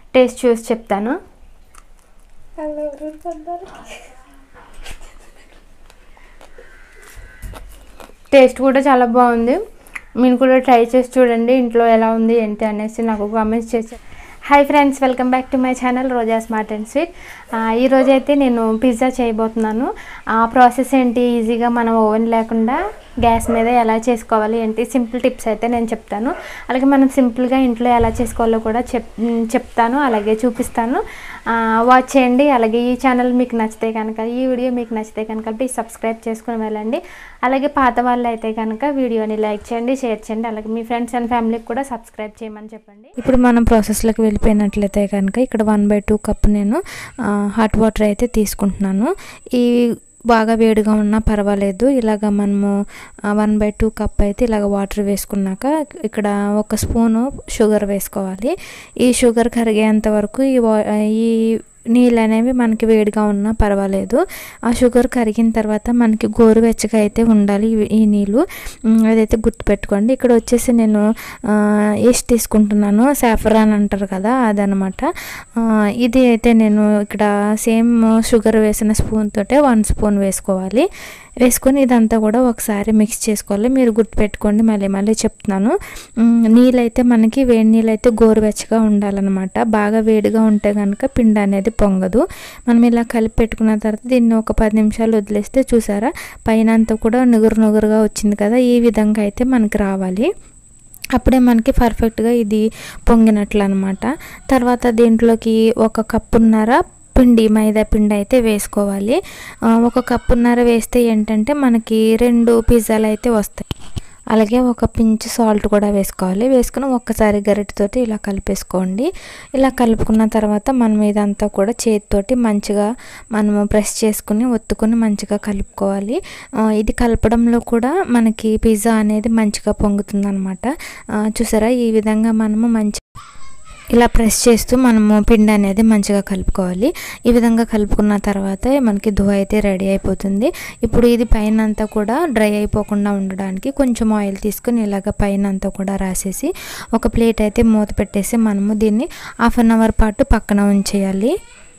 taste చూసి చెప్తాను taste కూడా చాలా బాగుంది మీరు కూడా ట్రై చేసి చూడండి ఇంట్లో ఎలా ఉంది ఏంటి అనేసి నాకు కామెంట్స్ చేసి hi friends welcome back to my channel Roja smart and sweet ఈరోజు అయితే నేను పిజ్జా చేయబోతున్నాను ఆ ప్రాసెస్ ఏంటి ఈజీగా మనం ఓవెన్ లేకుండా గ్యాస్ మీద ఎలా చేసుకోవాలి ఏంటి సింపుల్ టిప్స్ అయితే నేను చెప్తాను అలాగే మనం సింపుల్గా ఇంట్లో ఎలా చేసుకోవాలో కూడా చెప్ చెప్తాను అలాగే చూపిస్తాను వాచ్ చేయండి అలాగే ఈ ఛానల్ మీకు నచ్చితే కనుక ఈ వీడియో మీకు నచ్చితే కనుక ప్లీజ్ సబ్స్క్రైబ్ చేసుకుని వెళ్ళండి అలాగే పాత వాళ్ళు అయితే కనుక వీడియోని లైక్ చేయండి షేర్ చేయండి అలాగే మీ ఫ్రెండ్స్ అండ్ ఫ్యామిలీకి కూడా సబ్స్క్రైబ్ చేయమని చెప్పండి ఇప్పుడు మనం ప్రాసెస్లోకి వెళ్ళిపోయినట్లయితే కనుక ఇక్కడ వన్ బై టూ కప్ నేను హాట్ వాటర్ అయితే తీసుకుంటున్నాను ఈ బాగా వేడిగా ఉన్నా పర్వాలేదు ఇలాగ మనము వన్ బై టూ కప్ అయితే ఇలాగ వాటర్ వేసుకున్నాక ఇక్కడ ఒక స్పూను షుగర్ వేసుకోవాలి ఈ షుగర్ కరిగేంత వరకు ఈ వా ఈ నీళ్ళు అనేవి మనకి వేడిగా ఉన్నా పర్వాలేదు ఆ షుగర్ కరిగిన తర్వాత మనకి గోరువెచ్చగా అయితే ఉండాలి ఈ నీళ్ళు అదైతే గుర్తుపెట్టుకోండి ఇక్కడ వచ్చేసి నేను ఈస్ట్ తీసుకుంటున్నాను సాఫ్రాన్ అంటారు కదా అదనమాట ఇది అయితే నేను ఇక్కడ సేమ్ షుగర్ వేసిన స్పూన్ తోటే వన్ స్పూన్ వేసుకోవాలి వేసుకొని ఇదంతా కూడా ఒకసారి మిక్స్ చేసుకోవాలి మీరు గుర్తుపెట్టుకోండి మళ్ళీ మళ్ళీ చెప్తున్నాను నీళ్ళైతే మనకి వేడి నీళ్ళు అయితే గోరువెచ్చగా ఉండాలన్నమాట బాగా వేడిగా ఉంటే కనుక పిండి అనేది పొంగదు మనం ఇలా కలిపి పెట్టుకున్న తర్వాత దీన్ని ఒక పది నిమిషాలు వదిలేస్తే చూసారా పైన అంతా కూడా నుగురు నుగురుగా వచ్చింది కదా ఈ విధంగా అయితే మనకి రావాలి అప్పుడే మనకి పర్ఫెక్ట్గా ఇది పొంగినట్లు అనమాట తర్వాత దీంట్లోకి ఒక కప్పున్నర పిండి మైదా పిండి అయితే వేసుకోవాలి ఒక కప్పున్నర వేస్తే ఏంటంటే మనకి రెండు పిజ్జాలు అయితే వస్తాయి అలాగే ఒక పించ్ సాల్ట్ కూడా వేసుకోవాలి వేసుకుని ఒక్కసారి గరిటెతోటి ఇలా కలిపేసుకోండి ఇలా కలుపుకున్న తర్వాత మనం ఇదంతా కూడా చేతితోటి మంచిగా మనము ప్రెస్ చేసుకుని ఒత్తుకుని మంచిగా కలుపుకోవాలి ఇది కలపడంలో కూడా మనకి పిజ్జా అనేది మంచిగా పొంగుతుంది అనమాట చూసారా ఈ విధంగా మనము మంచి ఇలా ప్రెస్ చేస్తూ మనము పిండి అనేది మంచిగా కలుపుకోవాలి ఈ విధంగా కలుపుకున్న తర్వాత మనకి దువ్వ అయితే రెడీ అయిపోతుంది ఇప్పుడు ఇది పైన అంతా కూడా డ్రై అయిపోకుండా ఉండడానికి కొంచెం ఆయిల్ తీసుకుని ఇలాగ పైన అంతా కూడా రాసేసి ఒక ప్లేట్ అయితే మూత పెట్టేసి మనము దీన్ని హాఫ్ అన్ అవర్ పాటు పక్కన ఉంచేయాలి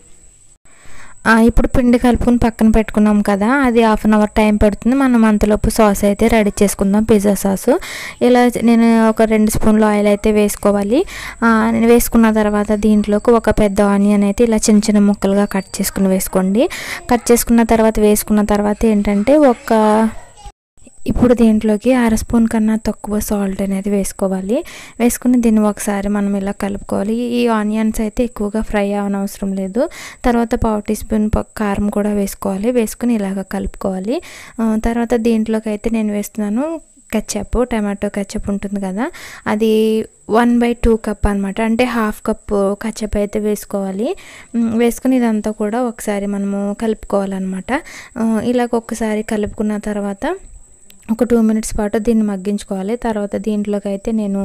ఇప్పుడు పిండి కలుపుకొని పక్కన పెట్టుకున్నాం కదా అది హాఫ్ అన్ అవర్ టైం పడుతుంది మనం అంతలోపు సాస్ అయితే రెడీ చేసుకుందాం పిజ్జా సాసు ఇలా నేను ఒక రెండు స్పూన్లు ఆయిల్ అయితే వేసుకోవాలి నేను వేసుకున్న తర్వాత దీంట్లోకి ఒక పెద్ద ఆనియన్ అయితే ఇలా చిన్న చిన్న ముక్కలుగా కట్ చేసుకుని వేసుకోండి కట్ చేసుకున్న తర్వాత వేసుకున్న తర్వాత ఏంటంటే ఒక ఇప్పుడు దీంట్లోకి అర స్పూన్ కన్నా తక్కువ సాల్ట్ అనేది వేసుకోవాలి వేసుకుని దీన్ని ఒకసారి మనం ఇలా కలుపుకోవాలి ఈ ఆనియన్స్ అయితే ఎక్కువగా ఫ్రై అవనవసరం లేదు తర్వాత పావు టీ స్పూన్ కారం కూడా వేసుకోవాలి వేసుకుని ఇలాగ కలుపుకోవాలి తర్వాత దీంట్లోకి అయితే నేను వేస్తున్నాను కచ్చప్ టమాటో కచ్చప్ ఉంటుంది కదా అది వన్ బై టూ కప్ అనమాట అంటే హాఫ్ కప్ కచ్చప్ అయితే వేసుకోవాలి వేసుకుని ఇదంతా కూడా ఒకసారి మనము కలుపుకోవాలన్నమాట ఇలాగ ఒక్కసారి కలుపుకున్న తర్వాత ఒక టూ మినిట్స్ పాటు దీన్ని మగ్గించుకోవాలి తర్వాత దీంట్లోకి అయితే నేను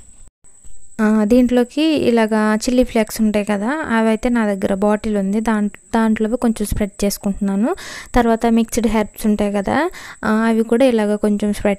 దీంట్లోకి ఇలాగా చిల్లీ ఫ్లేక్స్ ఉంటాయి కదా అవి అయితే నా దగ్గర బాటిల్ ఉంది దాంట్లో దాంట్లో కొంచెం స్ప్రెడ్ చేసుకుంటున్నాను తర్వాత మిక్స్డ్ హెర్బ్స్ ఉంటాయి కదా అవి కూడా ఇలాగ కొంచెం స్ప్రెడ్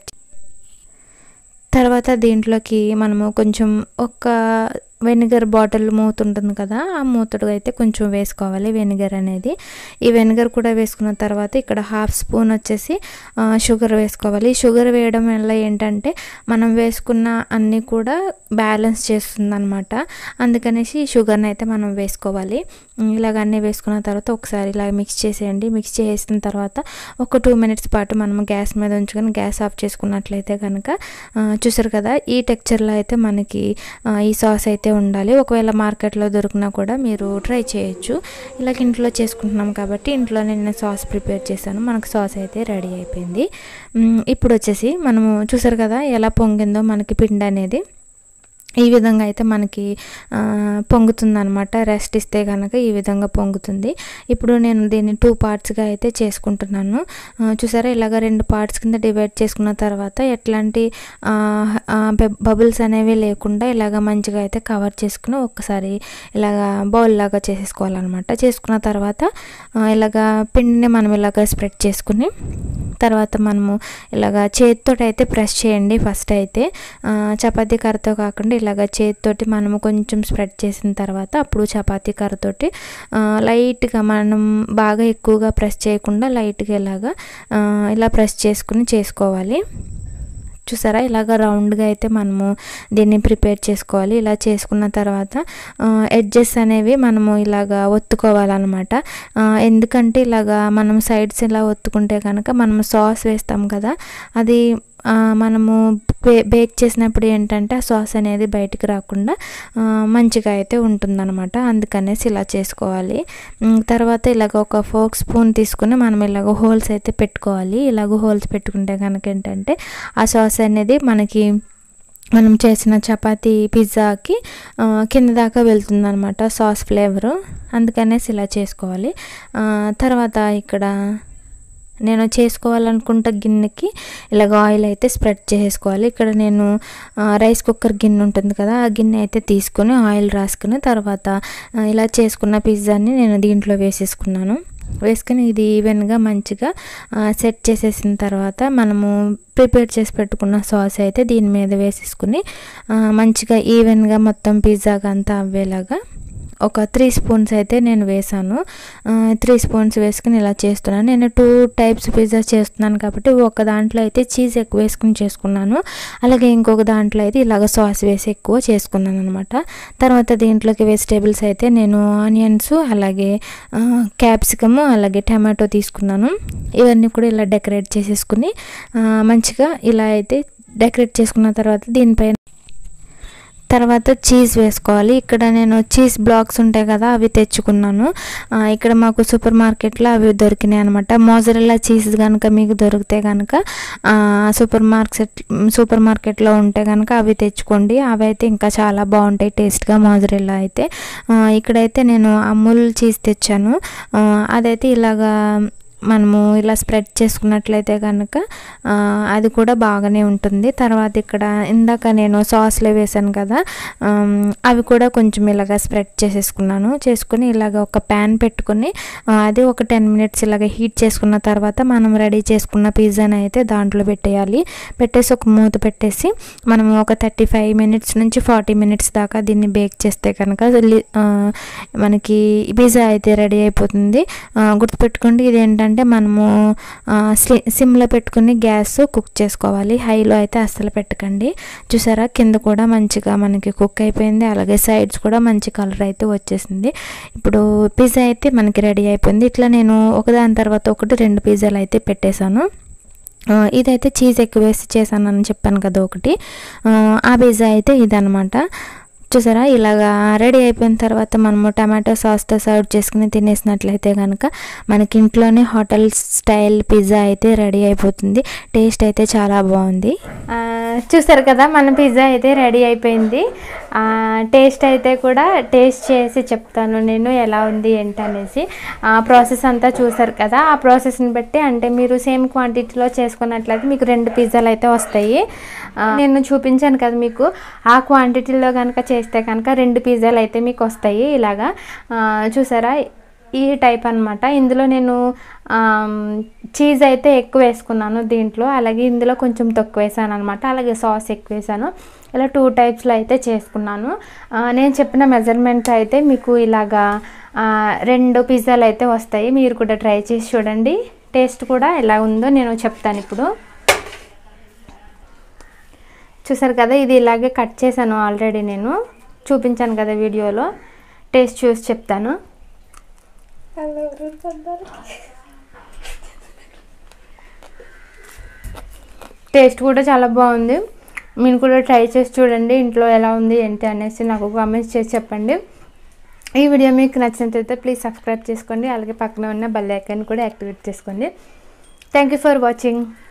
తర్వాత దీంట్లోకి మనము కొంచెం ఒక వెనిగర్ బాటిల్ మూత ఉంటుంది కదా ఆ మూతడు అయితే కొంచెం వేసుకోవాలి వెనిగర్ అనేది ఈ వెనిగర్ కూడా వేసుకున్న తర్వాత ఇక్కడ హాఫ్ స్పూన్ వచ్చేసి షుగర్ వేసుకోవాలి షుగర్ వేయడం వల్ల ఏంటంటే మనం వేసుకున్న అన్నీ కూడా బ్యాలెన్స్ చేస్తుంది అనమాట అందుకనేసి షుగర్ని అయితే మనం వేసుకోవాలి ఇలాగ అన్నీ వేసుకున్న తర్వాత ఒకసారి ఇలా మిక్స్ చేసేయండి మిక్స్ చేసిన తర్వాత ఒక టూ మినిట్స్ పాటు మనం గ్యాస్ మీద ఉంచుకొని గ్యాస్ ఆఫ్ చేసుకున్నట్లయితే కనుక చూసారు కదా ఈ టెక్చర్లో అయితే మనకి ఈ సాస్ అయితే అయితే ఉండాలి ఒకవేళ మార్కెట్లో దొరికినా కూడా మీరు ట్రై చేయొచ్చు ఇలాగ ఇంట్లో చేసుకుంటున్నాం కాబట్టి ఇంట్లో నేను సాస్ ప్రిపేర్ చేశాను మనకు సాస్ అయితే రెడీ అయిపోయింది ఇప్పుడు వచ్చేసి మనము చూసారు కదా ఎలా పొంగిందో మనకి పిండి అనేది ఈ విధంగా అయితే మనకి పొంగుతుంది అనమాట రెస్ట్ ఇస్తే కనుక ఈ విధంగా పొంగుతుంది ఇప్పుడు నేను దీన్ని టూ పార్ట్స్గా అయితే చేసుకుంటున్నాను చూసారా ఇలాగ రెండు పార్ట్స్ కింద డివైడ్ చేసుకున్న తర్వాత ఎట్లాంటి బబుల్స్ అనేవి లేకుండా ఇలాగ మంచిగా అయితే కవర్ చేసుకుని ఒక్కసారి ఇలాగ బౌల్ లాగా చేసేసుకోవాలన్నమాట చేసుకున్న తర్వాత ఇలాగ పిండిని మనం ఇలాగ స్ప్రెడ్ చేసుకుని తర్వాత మనము ఇలాగ చేతితో అయితే ప్రెస్ చేయండి ఫస్ట్ అయితే చపాతీ కర్రతో కాకుండా ఇలా ఇలాగ చేతితోటి మనము కొంచెం స్ప్రెడ్ చేసిన తర్వాత అప్పుడు చపాతీ కర్రతోటి ఆ, లైట్గా మనం బాగా ఎక్కువగా ప్రెస్ చేయకుండా లైట్గా ఇలాగా ఆ, ఇలా ప్రెస్ చేసుకుని చేసుకోవాలి చూసారా ఇలాగ రౌండ్గా అయితే మనము దీన్ని ప్రిపేర్ చేసుకోవాలి ఇలా చేసుకున్న తర్వాత ఎడ్జెస్ అనేవి మనము ఇలాగ ఒత్తుకోవాలన్నమాట ఆ, ఎందుకంటే ఇలాగా మనం సైడ్స్ ఇలా ఒత్తుకుంటే కనుక మనము సాస్ వేస్తాం కదా అది ఆ, మనము బే బేక్ చేసినప్పుడు ఏంటంటే ఆ సాస్ అనేది బయటికి రాకుండా ఆ, మంచిగా అయితే ఉంటుందన్నమాట అందుకనేసి ఇలా చేసుకోవాలి ఉమ్, తర్వాత ఇలాగ ఒక ఫోక్ స్పూన్ తీసుకుని మనం ఇలాగ హోల్స్ అయితే పెట్టుకోవాలి ఇలాగ హోల్స్ పెట్టుకుంటే కనుక ఏంటంటే ఆ సాస్ అనేది మనకి మనం చేసిన చపాతీ పిజ్జాకి ఆ, కింద దాకా వెళ్తుందనమాట సాస్ ఫ్లేవరు అందుకనేసి ఇలా చేసుకోవాలి ఆ, తర్వాత ఇక్కడ నేను చేసుకోవాలనుకుంటే గిన్నెకి ఇలాగ ఆయిల్ అయితే స్ప్రెడ్ చేసుకోవాలి ఇక్కడ నేను ఆ, రైస్ కుక్కర్ గిన్నె ఉంటుంది కదా ఆ గిన్నె అయితే తీసుకొని ఆయిల్ రాసుకుని తర్వాత ఆ, ఇలా చేసుకున్న పిజ్జాని నేను దీంట్లో వేసేసుకున్నాను వేసుకుని ఇది ఈవెన్గా మంచిగా ఆ, సెట్ చేసేసిన తర్వాత మనము ప్రిపేర్ చేసి పెట్టుకున్న సాస్ అయితే దీని మీద వేసేసుకుని ఆ, మంచిగా ఈవెన్గా మొత్తం పిజ్జాగా అంతా అవ్వేలాగా ఒక త్రీ స్పూన్స్ అయితే నేను వేసాను త్రీ స్పూన్స్ వేసుకుని ఇలా చేస్తున్నాను నేను టూ టైప్స్ పిజ్జా చేస్తున్నాను కాబట్టి ఒక దాంట్లో అయితే చీజ్ ఎక్కువ వేసుకుని చేసుకున్నాను అలాగే ఇంకొక దాంట్లో అయితే ఇలాగ సాస్ వేసి ఎక్కువ చేసుకున్నాను అనమాట తర్వాత దీంట్లోకి వెజిటేబుల్స్ అయితే నేను ఆనియన్స్ అలాగే క్యాప్సికము అలాగే టమాటో తీసుకున్నాను ఇవన్నీ కూడా ఇలా డెకరేట్ చేసేసుకుని ఆ, మంచిగా ఇలా అయితే డెకరేట్ చేసుకున్న తర్వాత దీనిపైన తర్వాత చీజ్ వేసుకోవాలి ఇక్కడ నేను చీజ్ బ్లాక్స్ ఉంటాయి కదా అవి తెచ్చుకున్నాను ఆ, ఇక్కడ మాకు సూపర్ మార్కెట్లో అవి దొరికినాయి అనమాట మోజరెల్లా చీజ్ కనుక మీకు దొరికితే కనుక ఆ, సూపర్ మార్కెట్ సూపర్ మార్కెట్లో ఉంటే కనుక అవి తెచ్చుకోండి అవి అయితే ఇంకా చాలా బాగుంటాయి టేస్ట్గా మోజరెల్లా అయితే ఆ, ఇక్కడైతే నేను అమూల్ చీజ్ తెచ్చాను ఆ, అదైతే ఇలాగా మనము ఇలా స్ప్రెడ్ చేసుకున్నట్లయితే కనుక ఆ, అది కూడా బాగానే ఉంటుంది తర్వాత ఇక్కడ ఇందాక నేను సాస్లో వేసాను కదా ఆమ్, అవి కూడా కొంచెం ఇలాగ స్ప్రెడ్ చేసేసుకున్నాను చేసుకుని ఇలాగ ఒక ప్యాన్ పెట్టుకుని ఆ, అది ఒక టెన్ మినిట్స్ ఇలాగ హీట్ చేసుకున్న తర్వాత మనం రెడీ చేసుకున్న పిజ్జాని అయితే దాంట్లో పెట్టేయాలి పెట్టేసి ఒక మూత పెట్టేసి మనము ఒక థర్టీ ఫైవ్ మినిట్స్ నుంచి ఫార్టీ మినిట్స్ దాకా దీన్ని బేక్ చేస్తే కనుక లి- ఆ, మనకి పిజ్జా అయితే రెడీ అయిపోతుంది ఆ, గుర్తుపెట్టుకోండి ఇది ఏంటంటే మనము ఆ, స్లి సిమ్లో పెట్టుకుని గ్యాస్ కుక్ చేసుకోవాలి హైలో అయితే అస్సలు పెట్టకండి చూసారా కింద కూడా మంచిగా మనకి కుక్ అయిపోయింది అలాగే సైడ్స్ కూడా మంచి కలర్ అయితే వచ్చేసింది ఇప్పుడు పిజ్జా అయితే మనకి రెడీ అయిపోయింది ఇట్లా నేను ఒకదాని తర్వాత ఒకటి రెండు పిజ్జాలు అయితే పెట్టేశాను ఆ, ఇదైతే చీజ్ ఎక్కువ వేసి చేశానని చెప్పాను కదా ఒకటి ఆ, ఆ పిజ్జా అయితే ఇదనమాట చూసారా ఇలాగా రెడీ అయిపోయిన తర్వాత మనము టమాటో సాస్తో సర్వ్ చేసుకుని తినేసినట్లయితే కనుక మనకి ఇంట్లోనే హోటల్ స్టైల్ పిజ్జా అయితే రెడీ అయిపోతుంది టేస్ట్ అయితే చాలా బాగుంది చూసారు కదా మన పిజ్జా అయితే రెడీ అయిపోయింది టేస్ట్ అయితే కూడా టేస్ట్ చేసి చెప్తాను నేను ఎలా ఉంది ఏంటి అనేసి ప్రాసెస్ అంతా చూసారు కదా ఆ ప్రాసెస్ని బట్టి అంటే మీరు సేమ్ క్వాంటిటీలో చేసుకున్నట్లయితే మీకు రెండు పిజ్జాలు అయితే వస్తాయి ఆ, నేను చూపించాను కదా మీకు ఆ క్వాంటిటీలో కనుక చేస్తే కనుక రెండు పిజ్జాలు అయితే మీకు వస్తాయి ఇలాగా ఆ, చూసారా ఈ టైప్ అన్నమాట ఇందులో నేను చీజ్ అయితే ఎక్కువ వేసుకున్నాను దీంట్లో అలాగే ఇందులో కొంచెం తక్కువ వేసాను అనమాట అలాగే సాస్ ఎక్కువ వేసాను ఇలా టూ టైప్స్లో అయితే చేసుకున్నాను ఆ, నేను చెప్పిన మెజర్మెంట్ అయితే మీకు ఇలాగా ఆ, రెండు పిజ్జాలు అయితే వస్తాయి మీరు కూడా ట్రై చేసి చూడండి టేస్ట్ కూడా ఎలా ఉందో నేను చెప్తాను ఇప్పుడు చూసారు కదా ఇది ఇలాగే కట్ చేశాను ఆల్రెడీ నేను చూపించాను కదా వీడియోలో టేస్ట్ చూసి చెప్తాను టేస్ట్ కూడా చాలా బాగుంది మీరు కూడా ట్రై చేసి చూడండి ఇంట్లో ఎలా ఉంది ఏంటి అనేసి నాకు కామెంట్స్ చేసి చెప్పండి ఈ వీడియో మీకు నచ్చినట్లయితే ప్లీజ్ సబ్స్క్రైబ్ చేసుకోండి అలాగే పక్కన ఉన్న బెల్ ఐకాన్ కూడా యాక్టివేట్ చేసుకోండి థ్యాంక్ యూ ఫర్ వాచింగ్